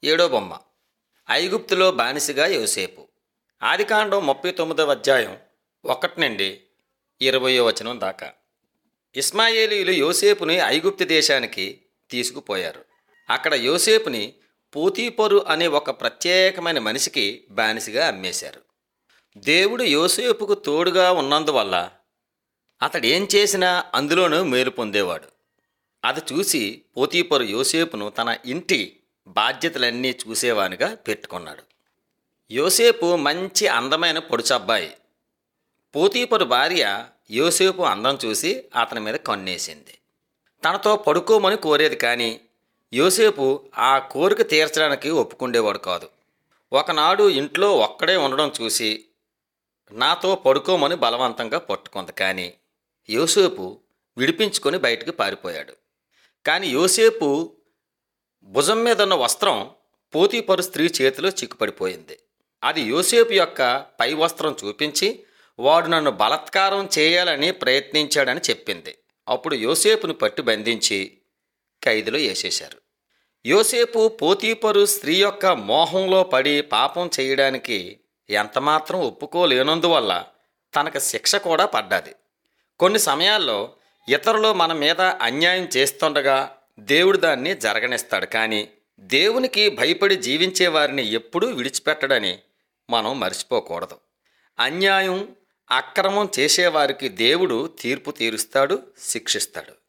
ఏడో బొమ్మ ఐగుప్తులో బానిసగా యోసేపు ఆదికాండం ముప్పై తొమ్మిదవ అధ్యాయం ఒకటి నుండి ఇరవయో వచనం దాకా ఇస్మాయేలీలు యోసేపుని ఐగుప్తు దేశానికి తీసుకుపోయారు అక్కడ యోసేపుని పోతీపరు అనే ఒక ప్రత్యేకమైన మనిషికి బానిసగా అమ్మేశారు దేవుడు యోసేపుకు తోడుగా ఉన్నందువల్ల అతడు ఏం చేసినా అందులోనూ మేలు పొందేవాడు అది చూసి పోతీపరు యోసేపును తన ఇంటి బాధ్యతలన్నీ చూసేవానిగా పెట్టుకున్నాడు యోసేపు మంచి అందమైన పొడుచబ్బాయి పోతీపరు భార్య యోసేపు అందం చూసి అతని మీద కన్నేసింది తనతో పడుకోమని కోరేది కానీ యోసేపు ఆ కోరిక తీర్చడానికి ఒప్పుకుండేవాడు కాదు ఒకనాడు ఇంట్లో ఒక్కడే ఉండడం చూసి నాతో పడుకోమని బలవంతంగా పట్టుకుంది కానీ యోసేపు విడిపించుకొని బయటికి పారిపోయాడు కానీ యోసేపు భుజం మీద ఉన్న వస్త్రం పోతీపరు స్త్రీ చేతిలో చిక్కుపడిపోయింది అది యోసేపు యొక్క పై వస్త్రం చూపించి వాడు నన్ను బలత్కారం చేయాలని ప్రయత్నించాడని చెప్పింది అప్పుడు యోసేపును పట్టి బంధించి ఖైదులో వేసేశారు యోసేపు పోతీపరు స్త్రీ యొక్క మోహంలో పడి పాపం చేయడానికి ఎంతమాత్రం ఒప్పుకోలేనందువల్ల తనకు శిక్ష కూడా పడ్డది కొన్ని సమయాల్లో ఇతరులు మన మీద అన్యాయం చేస్తుండగా దేవుడు దాన్ని జరగనిస్తాడు కానీ దేవునికి భయపడి జీవించే వారిని ఎప్పుడూ విడిచిపెట్టడని మనం మర్చిపోకూడదు అన్యాయం అక్రమం చేసేవారికి దేవుడు తీర్పు తీరుస్తాడు శిక్షిస్తాడు